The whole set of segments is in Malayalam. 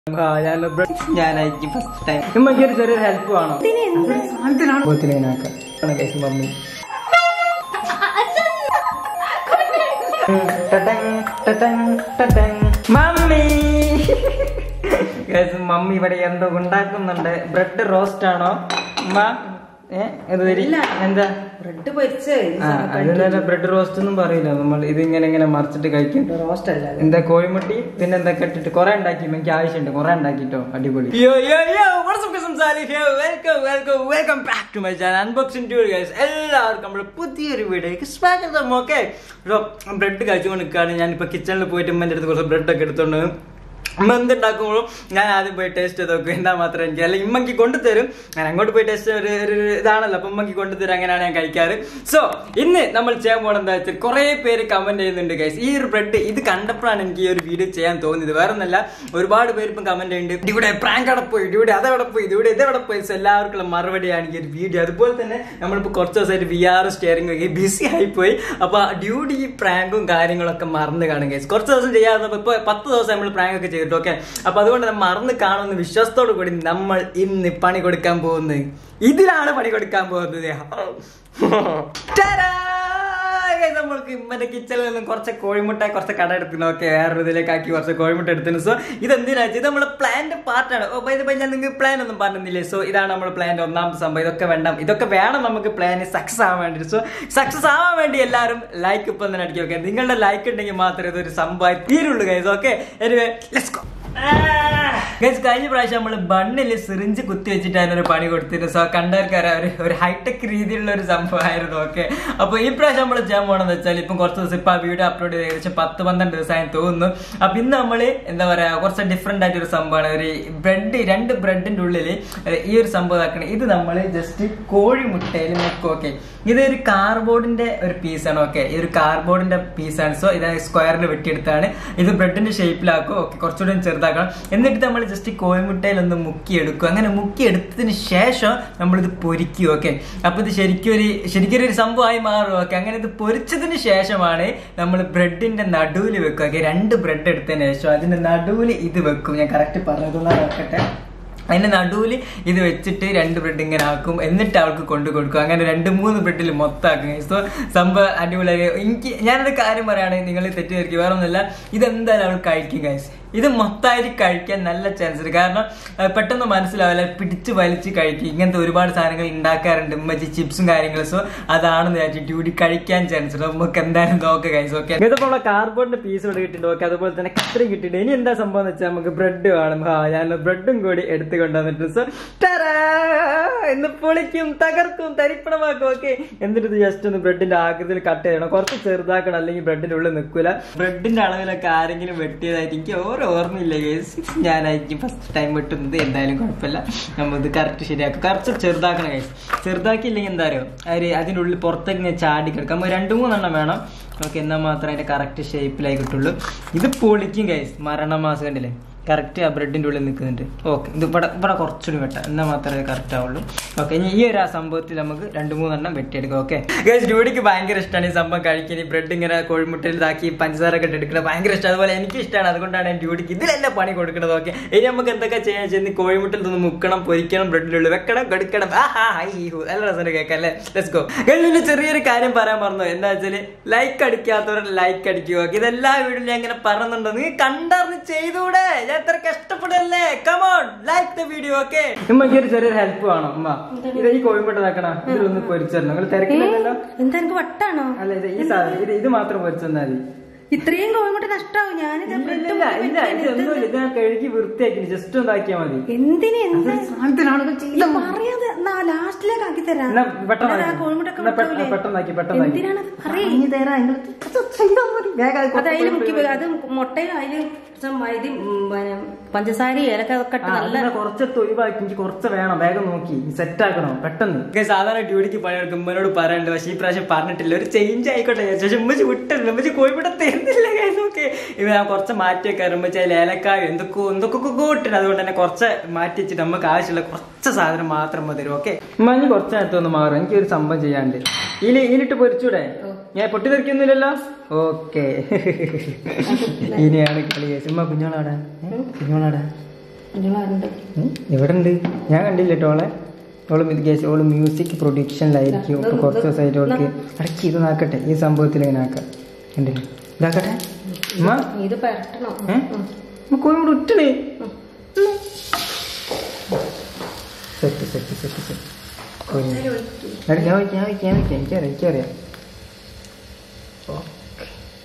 ഞാനായിരിക്കും ഫസ്റ്റ് ടൈം ഉമ്മക്ക് ഒരു ചെറിയൊരു ഹെൽപ്പ് വേണോ മമ്മി മമ്മി Guys, മമ്മി ഇവിടെ എന്തോ ഉണ്ടാക്കുന്നുണ്ട് ബ്രെഡ് റോസ്റ്റ് ആണോ ഉമ്മ ഏ എന്ത് തരി എന്താ ബ്രെഡ് പൊരിച്ച് ആ അതിനെ ബ്രെഡ് റോസ്റ്റ് ഒന്നും പറയില്ല നമ്മൾ ഇത് ഇങ്ങനെ ഇങ്ങനെ മറിച്ചിട്ട് കഴിക്കും റോസ്റ്റ് അല്ല അത്. എന്താ കോഴിമുട്ടി പിന്നെ എന്തൊക്കെ ഇട്ടിട്ട് കുറെ ഉണ്ടാക്കി എനിക്ക് ആവശ്യമുണ്ട് കുറെ ഉണ്ടാക്കിട്ടോ അടിപൊളി എല്ലാവർക്കും നമ്മുടെ പുതിയൊരു വീഡിയോക്ക് സ്വാഗതം ഓക്കെ ബ്രെഡ് കഴിച്ചുകൊണ്ട് നിൽക്കുകയാണ് ഞാനിപ്പോ കിച്ചണിൽ പോയിട്ട് ഉമ്മൻ്റെ അടുത്ത് കുറച്ച് ബ്രെഡ് ഒക്കെ എടുത്തോണ്ട് വന്നു. ഉമ്മ എന്തുണ്ടാക്കുമ്പോഴും ഞാൻ ആദ്യം പോയി ടേസ്റ്റ് ചെയ്ത് നോക്കും എന്താ മാത്രം എനിക്ക് അല്ലെങ്കിൽ ഇമ്മക്ക് കൊണ്ടുതരും ഞാൻ അങ്ങോട്ട് പോയി ടേസ്റ്റ് ഒരു ഒരു ഇതാണല്ലോ അപ്പൊ ഉമ്മക്ക് കൊണ്ടുതരും അങ്ങനെയാണ് ഞാൻ കഴിക്കാറ് സോ ഇന്ന് നമ്മൾ ചെയ്യാൻ പോകണം എന്താ വെച്ചാൽ കുറെ പേര് കമന്റ് ചെയ്യുന്നുണ്ട് ഗൈസ് ഈ ഒരു ബ്രെഡ് ഇത് കണ്ടപ്പോഴാണ് എനിക്ക് ഈ ഒരു വീഡിയോ ചെയ്യാൻ തോന്നിയത് വേറെ ഒന്നല്ല ഒരുപാട് പേര് ഇപ്പം കമന്റ് ചെയ്യുന്നുണ്ട് ഇവിടെ പ്രാങ്ക് അവിടെ പോയി ഇവിടെ അതെവിടെ പോയി ഇവിടെ ഇതെവിടെ പോയി So എല്ലാവർക്കുള്ള മറുപടിയാണ് ഈ ഒരു വീഡിയോ അതുപോലെ തന്നെ നമ്മളിപ്പോൾ കുറച്ച് ദിവസമായിട്ട് വി ആർ സ്റ്റിയറിംഗ് ഒക്കെ ബിസി ആയിപ്പോയി അപ്പൊ ഡ്യൂട്ടി പ്രാങ്കും കാര്യങ്ങളൊക്കെ മറന്ന് കാണും ഗൈസ് കുറച്ച് ദിവസം ചെയ്യാതെ ഇപ്പൊ പത്ത് ദിവസം നമ്മൾ പ്രാങ്ക് ഒക്കെ ചെയ്തിട്ട് ഓക്കെ അപ്പൊ അതുകൊണ്ട് നമ്മൾ മറന്ന് കാണുന്ന വിശ്വാസത്തോടു കൂടി നമ്മൾ ഇന്ന് പണി കൊടുക്കാൻ പോകുന്നത് ഇതിലാണ് പണി കൊടുക്കാൻ പോകുന്നത് ടാ-ഡാ! Guys, നമ്മൾക്ക് ഇമ്മന്റെ കിച്ചണിൽ നിന്നും കുറച്ച് കോഴിമുട്ട കുറച്ച് കട എടുക്കുന്നു ഓക്കെ വേറൊരു ഇതിലേക്ക് ആക്കി കുറച്ച് കോഴിമുട്ട എടുത്തിന് സോ ഇത് എന്തിനാ ഇത് നമ്മുടെ പ്ലാന്റെ പാർട്ടാണ് ഓ ബൈ ബൈ ഞാൻ നിങ്ങൾക്ക് പ്ലാൻ ഒന്നും പറഞ്ഞില്ലേ സോ ഇതാണ് നമ്മുടെ പ്ലാന്റെ ഒന്നാമത്തെ സംഭവം ഇതൊക്കെ വേണ്ട ഇതൊക്കെ വേണം നമുക്ക് പ്ലാൻ സക്സസ് ആവാൻ വേണ്ടി സോ സക്സസ് ആവാൻ വേണ്ടി എല്ലാവരും ലൈക്ക് ഇപ്പം തന്നെ അടിക്കും ഓക്കെ നിങ്ങളുടെ ലൈക്ക് ഉണ്ടെങ്കിൽ മാത്രമേ ഇതൊരു സംഭവം തീരുള്ളൂ guys okay anyway let's go guys കഴിഞ്ഞ പ്രാവശ്യം നമ്മൾ ബണ്ണിൽ സിറിഞ്ച് കുത്തി വെച്ചിട്ട് അതിനൊരു പണി കൊടുത്തിരുന്നു സോ കണ്ടവർക്കറിയാം ഒരു ഒരു ഹൈടെക് രീതിയിലുള്ള ഒരു സംഭവമായിരുന്നു ഓക്കെ അപ്പൊ ഈ പ്രാവശ്യം നമ്മൾ ചെയ്യാൻ പോകണമെന്ന് വെച്ചാൽ ഇപ്പം കുറച്ച് ദിവസം ഇപ്പൊ ആ വീഡിയോ അപ്ലോഡ് ചെയ്ത് ഏകദേശം പത്ത് പന്ത്രണ്ട് ദിവസമായി തോന്നുന്നു അപ്പൊ ഇന്ന് നമ്മൾ എന്താ പറയാ കുറച്ച് ഡിഫറെന്റ് ആയിട്ട് ഒരു സംഭവമാണ് ഒരു ബ്രെഡ് രണ്ട് ബ്രെഡിന്റെ ഉള്ളിൽ ഈ ഒരു സംഭവം ആക്കണം ഇത് നമ്മൾ ജസ്റ്റ് കോഴിമുട്ടയിൽ വെക്കും ഓക്കെ ഇത് ഒരു കാർബോർഡിന്റെ ഒരു പീസാണ് ഓക്കെ ഈ ഒരു കാർബോർഡിന്റെ പീസാണ് സോ ഇത് സ്ക്വയറിൽ വെട്ടിയെടുത്താണ് ഇത് ബ്രെഡിന്റെ ഷേപ്പിലാക്കും ഓക്കെ കുറച്ചുകൂടി ഒന്ന് ചെറുതാക്കണം എന്നിട്ട് നമ്മൾ ജസ്റ്റ് കോഴിമുട്ടയിൽ ഒന്ന് മുക്കിയെടുക്കും അങ്ങനെ മുക്കിയെടുത്തതിന് ശേഷം നമ്മളിത് പൊരിക്കും ഓക്കെ അപ്പൊ ഇത് ശരിക്കും ഒരു ശരിക്കും ഒരു സംഭവമായി മാറും ഓക്കെ അങ്ങനെ ഇത് പൊരിച്ചതിന് ശേഷമാണ് നമ്മൾ ബ്രെഡിന്റെ നടുവിൽ വെക്കുക ഓക്കെ രണ്ട് ബ്രെഡ് എടുത്തതിന് ശേഷം അതിന്റെ നടുവിൽ ഇത് വെക്കും ഞാൻ കറക്റ്റ് പറഞ്ഞതെന്നാ നോക്കട്ടെ അതിന്റെ നടുവിൽ ഇത് വെച്ചിട്ട് രണ്ട് ബ്രെഡ് ഇങ്ങനെ ആക്കും എന്നിട്ട് അവൾക്ക് കൊണ്ടു കൊടുക്കും അങ്ങനെ രണ്ട് മൂന്ന് ബ്രെഡിൽ മൊത്തമാക്കും സോ സംഭവം അടിപൊളിയായി എനിക്ക് ഞാനൊരു കാര്യം പറയുകയാണെങ്കിൽ നിങ്ങൾ തെറ്റിദ്ധരിക്കും വേറെ ഒന്നുമില്ല ഇതെന്തായാലും അവൾ കഴിക്കും ഗൈസ് ഇത് മൊത്തമായിട്ട് കഴിക്കാൻ നല്ല ചാൻസ് ഉണ്ട് കാരണം അഹ് പെട്ടെന്ന് മനസ്സിലാവില്ല പിടിച്ച് വലിച്ച് കഴിക്കും ഇങ്ങനത്തെ ഒരുപാട് സാധനങ്ങൾ ഉണ്ടാക്കാറുണ്ട് ഉമ്മച്ചി ചിപ്സും കാര്യങ്ങളും സോ അതാണെന്ന് വിചാരിച്ചു ഡ്യൂട്ടി കഴിക്കാൻ ചാൻസ് ഉണ്ട് നമുക്ക് എന്തായാലും നോക്കാം ഗൈസ് ഓക്കെ ഇതിപ്പോൾ നമ്മളെ കാർബോണിന്റെ പീസ് ഇവിടെ കിട്ടിയിട്ടുണ്ട് ഓക്കെ അതുപോലെ തന്നെ കത്രി കിട്ടിയിട്ടുണ്ട് ഇനി എന്താ സംഭവം എന്ന് വെച്ചാൽ നമുക്ക് ബ്രെഡ് വേണം ആ ഞാൻ ബ്രെഡും കൂടി എടുത്ത് കൊണ്ടുവന്നിട്ട് സോ ഇന്ന് പൊളിക്കും തകർക്കും തരിപ്പണമാക്കും ഓക്കെ എന്നിട്ട് ഇത് ജസ്റ്റ് ഒന്ന് ബ്രെഡിന്റെ ആകൃതിയിൽ കട്ട് ചെയ്യണം കുറച്ച് ചെറുതാക്കണം അല്ലെങ്കിൽ ബ്രെഡിന്റെ ഉള്ളിൽ നിൽക്കൂല ബ്രെഡിന്റെ അളവിലൊക്കെ ആരെങ്കിലും വെട്ടിയതായിട്ട് എനിക്ക് ഓരോ ഓർമ്മയില്ല കേസ് ഞാനായിരിക്കും ഫസ്റ്റ് ടൈം വെട്ടുന്നത് എന്തായാലും കുഴപ്പമില്ല നമ്മൾ ഇത് കറക്റ്റ് ശരിയാക്കും കുറച്ച് ചെറുതാക്കണം കേസ് ചെറുതാക്കിയില്ലെങ്കിൽ എന്താ അറിയോ അവര് അതിൻ്റെ ഉള്ളിൽ പുറത്തേക്ക് ഇങ്ങനെ ചാടി കിടക്കാം നമ്മൾ രണ്ട് മൂന്നെണ്ണം വേണം ഓക്കെ എന്നാൽ മാത്രമേ അതിന്റെ കറക്റ്റ് ഷേപ്പിലായി കിട്ടുള്ളൂ ഇത് പൊളിക്കും കേസ് മരണമാസം കണ്ടില്ലേ കറക്റ്റ് ആ ബ്രെഡിന്റെ ഉള്ളിൽ നിൽക്കുന്നുണ്ട് ഓക്കെ ഇത് ഇവിടെ ഇവിടെ കുറച്ചുകൂടി വെട്ടാം എന്നാൽ മാത്രമേ കറക്റ്റ് ആവുള്ളൂ ഓക്കെ ഇനി ഈ ഒരു ആ സംഭവത്തിൽ നമുക്ക് രണ്ട് മൂന്നെണ്ണം വെട്ടിയെടുക്കാം ഓക്കെ ഗൈസ് ഡ്യൂഡിക്ക് ഭയങ്കര ഇഷ്ടമാണ് ഈ സംഭവം കഴിക്കാൻ ഈ ബ്രെഡ് ഇങ്ങനെ കോഴിമുട്ടയിൽ ഇതാക്കി പഞ്ചസാര ഒക്കെ എടുക്കുന്നത് ഭയങ്കര ഇഷ്ടം അതുപോലെ എനിക്ക് ഇഷ്ടമാണ് അതുകൊണ്ടാണ് ഞാൻ ഡ്യൂഡിക്ക് ഇതിലെല്ലാം പണി കൊടുക്കുന്നത് ഓക്കെ ഇനി നമുക്ക് എന്തൊക്കെ ചെയ്യാൻ ചെയ്യുന്നത് കോഴിമുട്ടയിൽ നിന്ന് മുക്കണം പൊരിക്കണം ബ്രെഡിനുള്ളിൽ വെക്കണം കടുക്കണം ആഹാ അയ്യോ നല്ല രസം കേൾക്കാം അല്ലേ ലെറ്റ്സ് ഗോ കഴിഞ്ഞ ചെറിയൊരു കാര്യം പറയാൻ മറന്നു എന്താ വെച്ചാൽ ലൈക്ക് അടിക്കാത്തവർ ലൈക്ക് അടിക്കുക ഓക്കെ ഇതെല്ലാ വീഡിയോയിലും ഞാൻ ഇങ്ങനെ പറയുന്നുണ്ടോ നിങ്ങൾ കണ്ടറിഞ്ഞ് ചെയ്തൂടെ ഞാൻ എത്ര കഷ്ടപ്പെടല്ലേ come on like the video okay ഉമ്മക്ക് ഒരു ചെറിയൊരു ഹെൽപ്പ് വേണം ഉമ്മ ഇത് ഈ കോഴിമുട്ട നോക്കണം ഇതിലൊന്ന് പൊരിച്ചു നിങ്ങൾ തിരക്കില്ലല്ലോ എന്താ എനിക്ക് വട്ടാണോ അല്ല ഇത് ഈ സാധനം ഇത് ഇത് മാത്രം പൊരിച്ചു തന്നാൽ മതി ഇത്രയും കോഴിമുട്ട നഷ്ടാവും ഞാനിത് ബ്രെഡ് ഇല്ല ഇല്ല ഇത് ഒന്നുമില്ല ഇത് ഞാൻ കഴുകി വൃത്തിയാക്കി ജസ്റ്റ് ഒന്ന് ആക്കിയാൽ മതി എന്തിന് എന്താ സാധനത്തിനാണ് ഇത് ചെയ്തത്. പറയാതെ എന്നാ ലാസ്റ്റിലേക്ക് ആക്കി തരാം എന്നാ പെട്ടെന്ന് എന്നാ ആ ആക്കി. കോഴിമുട്ടൊക്കെ എന്നാ പെ- വെക്കൂലേ? പെട്ടെന്നാക്കി പെട്ടെന്നാക്കി എന്തിനാണത് പറയ് പറഞ്ഞു തരാം നിങ്ങൾ അത് ചെയ്താൽ മതി. വേഗം അത് അത് അതിൽ മുക്കി കൊണ്ടുപോയി വെ- അത് മുട്ടയും അതിൽ ഇത് പിന്നെ പഞ്ചസാര ഏലക്ക ഒക്കെ ഇട്ട് ആ, നല്ല അതിനെ കുറച്ചെടുത്ത് ഒഴിവാക്കി എനിക്ക് കുറച്ച് വേണം വേഗം നോക്കി സെറ്റ് ആക്കണം പെട്ടെന്ന് സാധാരണ ഡ്യൂട്ടിക്ക് പണിയെടുക്കും ഉമ്മനോട് പറയാനുണ്ട് പക്ഷേ ഈ പ്രാവശ്യം പറഞ്ഞിട്ടില്ല ഒരു ചേഞ്ച് ആയിക്കോട്ടെ വിചാരിച്ചു. പക്ഷെ ഉമ്മച്ച് വിട്ടില്ല ഉമ്മച്ച് കോഴിപ്പിട തരുന്നില്ല ഓക്കെ ഇവ ഞാൻ കുറച്ച് മാറ്റി വെക്കാറ് ഉമ്മച്ച് അതിൽ ഏലക്കായ എന്തൊക്കെ എന്തൊക്കെ ഇട്ടിട്ട് അതുകൊണ്ട് തന്നെ കുറച്ച് മാറ്റി വെച്ചിട്ട് നമുക്ക് ആവശ്യമുള്ള കുറച്ച് സാധനം മാത്രം മതി ഓക്കെ ഉമ്മഞ്ഞ് കുറച്ച് നേരത്തെ ഒന്ന് മാറും എനിക്ക് ഒരു സംഭവം ചെയ്യാണ്ട് ഇതിൽ ഇതിലിട്ട് പൊരിച്ചൂടെ ഞാൻ പൊട്ടിത്തെറിക്കൊന്നുമില്ലല്ലോ ഓക്കെ ഇനിയാണ് കളി ഉമ്മ കുഞ്ഞോളാടാ കുഞ്ഞോളാടാ നിങ്ങളുണ്ട് ഇവിടെ ഉണ്ട് ഞാൻ കണ്ടില്ല കേട്ടോ അവളെ ഓള് ഗേസ് ഓള് മ്യൂസിക് പ്രൊഡക്ഷനിലായിരിക്കും ഇപ്പൊ കുറച്ച് ദിവസമായിട്ട് ഓൾക്ക് അടക്കി ഇത് നാക്കട്ടെ ഈ സംഭവത്തിൽ ഇങ്ങനെ ആക്കാം കണ്ടില്ലേ ഇതാക്കട്ടെ ഉമ്മ ഇത് പരട്ടണം ഏ? ഉമ്മ കോഴിമുട് ഉറ്റണേ സെറ്റ് സെറ്റ് സെറ്റ് സെറ്റ് കോഴിമുട് എടാ, ഞാൻ വയ്ക്കാം ഞാൻ വയ്ക്കാം ഞാൻ വയ്ക്കാം എനിക്കറിയാം എനിക്കറിയാം ഓക്കെ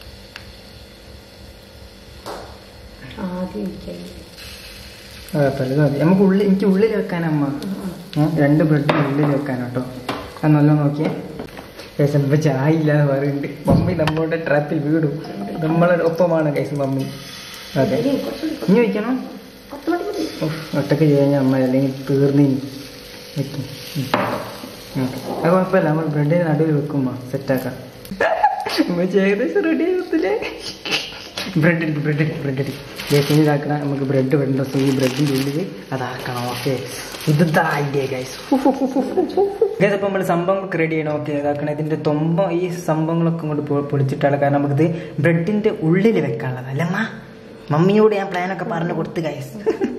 ആദ്യം ഇരിക്കാൻ കുഴപ്പമില്ല ഇത് മതി നമുക്ക് ഉള്ളിൽ എനിക്ക് ഉള്ളിൽ വെക്കാനമ്മ ഏ, രണ്ട് ബ്രെഡ് ഉള്ളിൽ വെക്കാനോ അത് നല്ല നോക്കിയേ കേസ് ഇപ്പൊ ചായ ഇല്ലാന്ന് പറയുന്നുണ്ട് മമ്മി നമ്മളുടെ ട്രാപ്പിൽ വീടും നമ്മളുടെ ഒപ്പമാണ് കേസ് മമ്മി അതെ ഇനി വെക്കണം ഉഫ്, ഒറ്റക്ക് ചെയ്യാൻ അമ്മ അല്ലെങ്കിൽ തീർന്നിനി വെക്കും ഉം. ഓക്കെ അത് കുഴപ്പമില്ല നമ്മൾ ബ്രെഡിന് നടുവിൽ വെക്കുമ്പോ സെറ്റാക്കാം ഉമ്മച്ചി ഏകദേശം റെഡി ആകത്തില്ലേ ബ്രെഡ് എടുക്കും ബ്രെഡ് എടുക്കും ബ്രെഡ് എടുക്കും കേസിന് ഇതാക്കണം നമുക്ക് ബ്രെഡ് വേണ്ട ഈ ബ്രെഡിൻ്റെ ഉള്ളിൽ അതാക്കണം ഓക്കെ ഇതാ ഐഡിയ ഗൈസ് ഗൈസ് അപ്പോൾ നമ്മൾ സംഭവങ്ങളൊക്കെ റെഡി ചെയ്യണം ഓക്കെ ഇതാക്കണം ഇതിൻ്റെ തൊമ്പം ഈ സംഭവങ്ങളൊക്കെ ഇങ്ങോട്ട് പൊ- പൊളിച്ചിട്ടാണ് കാരണം നമുക്കിത് ബ്രെഡിൻ്റെ ഉള്ളിൽ വെക്കാനുള്ളത് അല്ലമ്മ മമ്മിയോട് ഞാൻ പ്ലാനൊക്കെ പറഞ്ഞു കൊടുത്ത് ഗൈസ്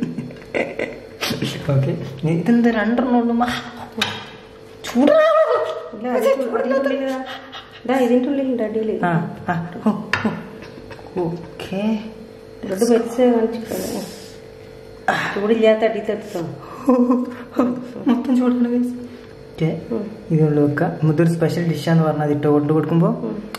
ഓക്കെ ഇതെന്താ രണ്ടെണ്ണം ഉള്ളു ചൂടാ ഇല്ല അതിന്റെ ഉള്ളിൽ ഇതാ ഇതിന്റെ ഉള്ളിലുണ്ട് അടിയിൽ ആ ആ ഓക്കെ ബ്രെഡ് പരിച്ച് കാണിച്ചിട്ടല്ലേ ചൂടില്ലാത്ത അടി തെത്തോ മൊത്തം ചൂടാണ് guys. ഓക്കെ ഇതുള്ള വെക്കാം ഇതൊരു സ്പെഷ്യൽ ഡിഷാന്ന് പറഞ്ഞത് ഇട്ട് കൊണ്ട് കൊടുക്കുമ്പോൾ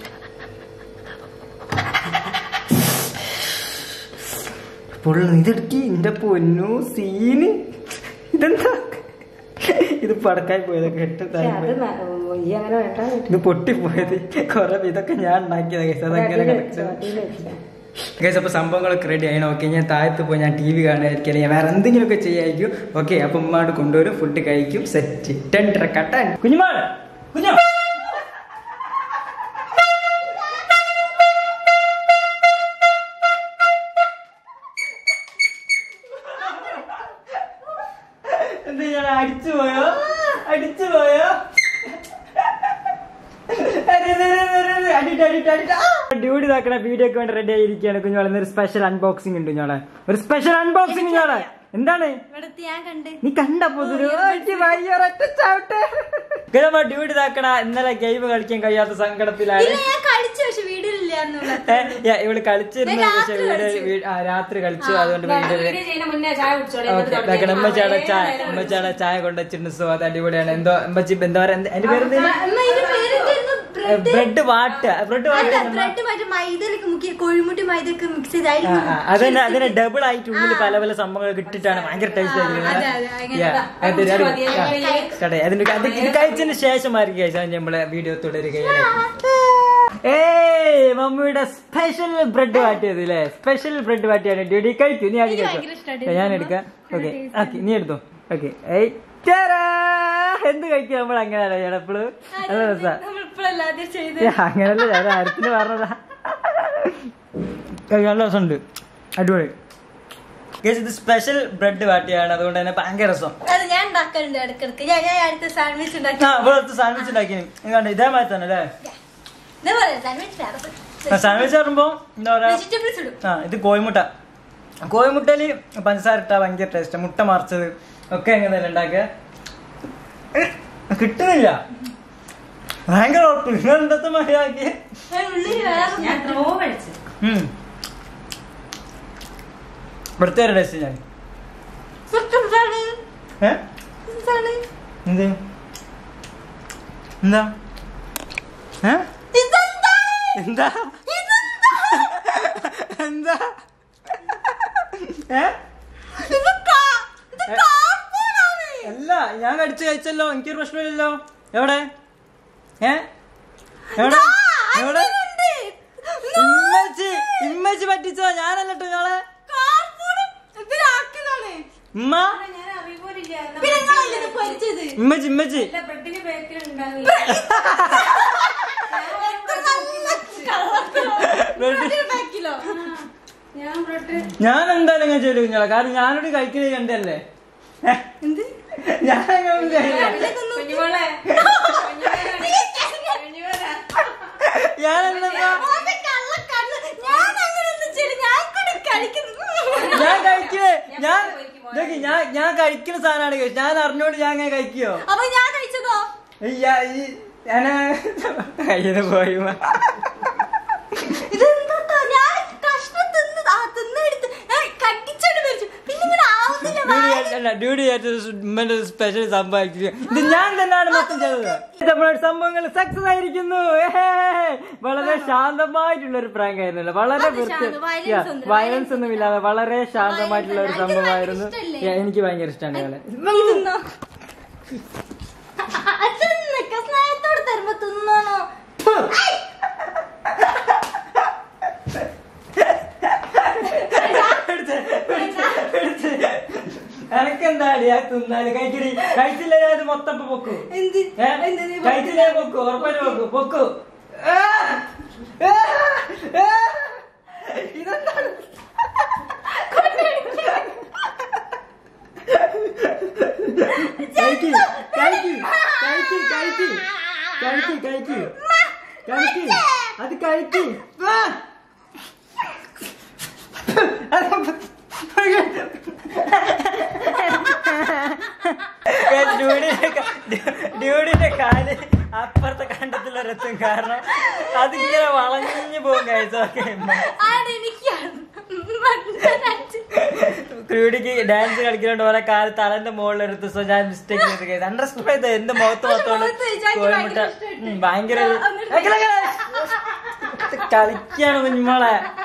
അപ്പോൾ ഇതെടുക്കി എന്റെ പൊന്നു സീന് ഇതെന്താ ഇത് പടക്കായി പോയതൊക്കെ എട്ട് പക്ഷെ അത് ന- ഈ അങ്ങനെ വേണ്ട ഇത് പൊട്ടിപ്പോയത് കുറെ ഇതൊക്കെ ഞാൻ ഉണ്ടാക്കിയത് കേസ് അതങ്ങനെ കിടക്കുന്നത് അടിയിൽ വെച്ചാ ഗൈസ് അപ്പോൾ സംഭവങ്ങളൊക്കെ റെഡി ആയണം ഓക്കെ ഞാൻ താഴത്ത് പോയി ഞാൻ ടി വി കാണുമായിരിക്കും അല്ലെങ്കിൽ വേറെ എന്തെങ്കിലുമൊക്കെ ചെയ്യായിരിക്കും ഓക്കെ അപ്പം ഉമ്മാട് കൊണ്ടുവരും ഫുഡ് കഴിക്കും സെറ്റ് ടെൻ കട്ടൻ കുഞ്ഞുമാൾ കുഞ്ഞു എന്ത് ഞാൻ അടിച്ചു പോയോ അടിച്ചു പോയോ ഡ്യൂട്ടി ഇതാക്കണ വീഡിയോ ഒക്കെ വേണ്ടി റെഡി ആയിരിക്കുകയാണ് കുഞ്ഞോളെ ഒരു സ്പെഷ്യൽ അൺബോക്സിംഗ് ഉണ്ട് കുഞ്ഞോളെ ഒരു സ്പെഷ്യൽ അൺബോക്സിംഗ് കുഞ്ഞോളെ എന്താണ് ഇവിടുത്തെ ഞാൻ കണ്ട് നീ കണ്ടപ്പോ ഡ്യൂട്ടി ഇതാക്കണ ഇന്നലെ ഗെയിം കളിക്കാൻ കഴിയാത്ത സങ്കടത്തിലാണ് ഇല്ല ഞാൻ കളിച്ചു പക്ഷെ വീട്ടിലില്ലാന്നുള്ള ഏ, യാ, ഇവള് കളിച്ചിരുന്നു ഞാൻ പക്ഷെ രാത്രി വീഡിയോ വീ- ആ, രാത്രി കളിച്ചു അതുകൊണ്ട് വീഡിയോ വീഡിയോ ചെയ്യുന്ന മുന്നേ ചായ കുടിച്ചോളെ ഓക്കെ ഇതാക്കണ ഉമ്മച്ചാടെ ചായ ഉമ്മച്ചാടെ ചായ കൊണ്ടുവച്ചിട്ടുണ്ട് സോ അത് അടിപൊളിയാണ് എന്തോ ഉമ്മച്ചി എന്താ പറയാ എന്ത്- എന്റെ പേര് അമ്മ ഇതിന്റെ പേരെന്തായിരുന്നു ബ്രെഡ് ബ്രെഡ് വാട്ട ബ്രെഡ് വാട്ട അല്ല ബ്രെഡ് മറ്റേ മൈദയിലൊക്കെ മുക്കി കോഴിമുട്ടി മൈദയൊക്കെ മിക്സ് ചെയ്ത് അതിൽ ആ, ആ, അതന്നെ അതിനെ ഡബിൾ ആയിട്ട് ഉള്ളിൽ പല പല സംഭവങ്ങൾ ഇട്ടിട്ടാണ് ഭയങ്കര ടേസ്റ്റ് അതെ, അതെ, അങ്ങനെ അതിന്റെ അത് ഇത് കഴിച്ചതിന് ശേഷമായിരിക്കും കഴിച്ചാൽ നമ്മളെ വീഡിയോ തുടരുകയാണ് ഏയ് മമ്മിയുടെ സ്പെഷ്യൽ ബ്രെഡ് വാട്ടിയത് അല്ലേ സ്പെഷ്യൽ ബ്രെഡ് വാട്ടിയാണ് ഡ്യൂട്ടി കഴിക്കൂ നീ ആദ്യം എനിക്ക് കഴിച്ചോ ഭയങ്കര ഇഷ്ടായിട്ട് ഞാൻ എടുക്കാം ഓക്കെ ഓക്കെ നീ എടുത്തോ ഓക്കെ എന്ത് കഴിക്കുക നമ്മൾ അങ്ങനെയല്ല ചിലപ്പോഴും നല്ല രസാ നമ്മളിപ്പോഴല്ല ആദ്യം ചെയ്ത് ഏ, അങ്ങനല്ല ഞാൻ ആരത്തിന് പറഞ്ഞതാ ഏ, നല്ല രസമുണ്ട് അടിപൊളി Guys, ഇത് സ്പെഷ്യൽ ബ്രെഡ് വാട്ടിയാണ് അതുകൊണ്ട് തന്നെ ഭയങ്കര രസം അത് ഞാൻ ഉണ്ടാക്കലുണ്ട് ഇടക്കിടക്ക് ഞാൻ ഞാൻ അടുത്ത സാൻഡ്വിച്ച് ഉണ്ടാക്കി ആ ഇവിടുത്തെ സാൻഡ്വിച്ച് ഉണ്ടാക്കി കണ്ടോ ഇതേമാതിരി തന്നെ അല്ലേ എന്താ പറയാ സാൻഡ്വിച്ച് സാൻഡ്വിച്ച് പറയുമ്പോ എന്താ പറയാ വെജിറ്റബിൾസ് ഇടും ആ ഇത് കോഴിമുട്ട കോഴിമുട്ടയില് പഞ്ചസാര ഇട്ടാ ഭയങ്കര ടേസ്റ്റ് മുട്ട മറിച്ചത് ഒക്കെ എങ്ങനെയല്ല ഉണ്ടാക്കുക ഏ, കിട്ടുന്നില്ല ഭയങ്കര ഉറപ്പ് നിങ്ങൾ എന്തത്തെ മതിയാക്കി ഞാൻ ഉള്ളിൽ വേറെ ഞാൻ ത്രോ കഴിച്ചു ഇവിടുത്തെ ഒരു ടേസ്റ്റ് ഞാൻ എന്താണ്? ഏ എന്താണ്? എന്ത് എന്താ ഏ ഇതെന്താ? എന്താ എന്താ ഏ ഇത് കാ- ഇത് ഏ? കാർട്ടൂണാണ്. അല്ല ഞാൻ കടിച്ചു കഴിച്ചല്ലോ എനിക്കൊരു പ്രശ്നമില്ലല്ലോ എവിടെ ഏ എവിടെ ആ, എവിടെ അതിലുണ്ട്. ഇമ്മച്ചി ഇമ്മച്ചി പറ്റിച്ചോ ഞാനല്ലട്ടോ ഞങ്ങളെ കാർട്ടൂണ് ഇതിലാക്കിയതാണ്. ഉമ്മ ഞാൻ അറിയുമ്പോലില്ല പിന്നെ നിങ്ങളല്ലേ ഇത് പൊരിച്ചത്? ഇമ്മച്ചി ഇമ്മച്ചി ബ്രെഡിന് ബേക്കറി ഒരു pack കിലോ. ഞാൻ ബ്രെഡ് ഞാൻ എന്തായാലും ഞാൻ ചെയ്തു കുഞ്ഞോളെ കാരണം ഞാനോട് കഴിക്കുന്നത് കണ്ടല്ലേ ഏ? എന്ത്? ഞാൻ അങ്ങനെ ഒന്നും ചെയ്യില്ല. കുഞ്ഞുമോളെ ഞാനെന്താ ഓന്റെ കള്ളക്കണ്ണ്. ഞാൻ അങ്ങനെയൊന്നും ചെയ്യില്ല. ഞാൻ കൂടി കഴിക്കുന്നു. ഞാൻ കഴിക്കേ ഞാൻ ഇതൊക്കെ ഞാൻ ഞാൻ കഴിക്കുന്ന സാധനമാണ് കഴിച്ചത് ഞാൻ അറിഞ്ഞോണ്ട് ഞാൻ അങ്ങനെ കഴിക്കോ അപ്പൊ ഞാൻ കഴിച്ചതോ കയ്യിന്ന് പോയി ഉമ്മ. ഇതെന്താ ഞാൻ കഷ്ണം തിന്ന് ആ തിന്നെടുത്ത് ഞാൻ കട്ടിച്ചോണ്ട് മേടിച്ചു പിന്നെ ഇങ്ങനെ ആവുന്നില്ല ഡ്യൂട്ടി വായിൽ. അല്ല ഡ്യൂട്ടി ഉമ്മന്റെ സ്പെഷ്യൽ സംഭവിക്കുക ഇത് ഞാൻ തന്നെയാണ് മൊത്തം ചെയ്തത് നമ്മുടെ സംഭവങ്ങൾ സക്സസ് ആയിരിക്കുന്നു ഏഹേ. വളരെ ശാന്തമായിട്ടുള്ള ഒരു പ്രാങ്ക് ആയിരുന്നല്ലോ വളരെ അത് ശാന്തം, violence ഒന്നും- വയലൻസ് ഒന്നും ഇല്ലാതെ വളരെ ശാന്തമായിട്ടുള്ള ഒരു Violence അല്ല. സംഭവമായിരുന്നു എനിക്ക് ഭയങ്കര Yeah, എനിക്ക് ഭയങ്കര ഇഷ്ടമാണ് ഇവളെ തിന്നോ അച്ഛനൊക്കെ സ്നേഹത്തോടെ തരുമ്പോ തിന്നണോ എനക്കെന്താടി ആ തിന്നാല് കഴിക്കടി കഴിച്ചില്ലേ അത് മൊത്തം ഇപ്പൊ പൊക്കു എന്ത് ഏ? എന്ത് നീ കഴിച്ചില്ലേ പൊക്കു ഉറപ്പായിട്ട് പൊക്കു പൊക്കു ആ! ആ! ആ! ഇതെന്താണ് കഴിക്ക് കഴിക്ക് കഴിക്ക് കഴിക്ക് കഴിക്ക് കഴിക്ക് കഴിക്ക് അത് കഴിക്ക് ആ! ഡ്യൂഡിന്റെ ക- ഡ്യൂഡിന്റെ കാല് അപ്പുറത്തെ കണ്ടത്തിലൊരെത്തും കാരണം അതിങ്ങനെ വളഞ്ഞു പോകും കഴിച്ചൊക്കെ ക്രൂഡിക്ക് ഡാൻസ് കളിക്കുന്നോണ്ട് പോലെ കാല് തലന്റെ മുകളിലെടുത്ത് സോ ഞാൻ മിസ്റ്റേക്ക് ചെയ്ത് കഴിച്ചു അണ്ടർസ്റ്റാൻഡ് ചെയ്ത് എന്റെ മുഖത്ത് മൊത്തം മുഖത്ത് വെച്ചാൽ കോഴിമുട്ട ഭയങ്കര ഇഷ്ടമായിട്ട്. ഉം, ഭയങ്കര ആ, എന്നിട്ട് കളിക്കാണ് കുഞ്ഞുമോളെ